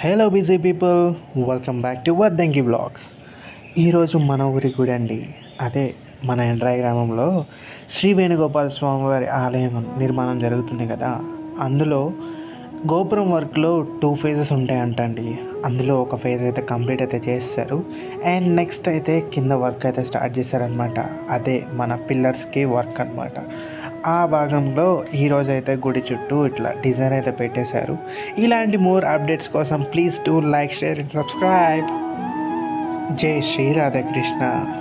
hello busy people welcome back to Vaddanki blogs ఈరోజు మన ఊరి గుడి అండి అదే మన ఎండ్రాయి గ్రామంలో శ్రీ వేణుగోపాల స్వామి వారి ఆలయం నిర్మాణం జరుగుతుంది కదా అందులో గోపురం వర్క్లో టూ ఫేజెస్ ఉంటాయంటండి అందులో ఒక ఫేజ్ అయితే కంప్లీట్ అయితే చేస్తారు అండ్ నెక్స్ట్ అయితే కింద వర్క్ అయితే స్టార్ట్ చేశారనమాట అదే మన పిల్లర్స్కి వర్క్ అనమాట ఆ భాగంలో ఈరోజు అయితే గుడి చుట్టూ ఇట్లా డిజైన్ అయితే పెట్టేశారు ఇలాంటి మోర్ అప్డేట్స్ కోసం please do like share and subscribe జై శ్రీ రాధాకృష్ణ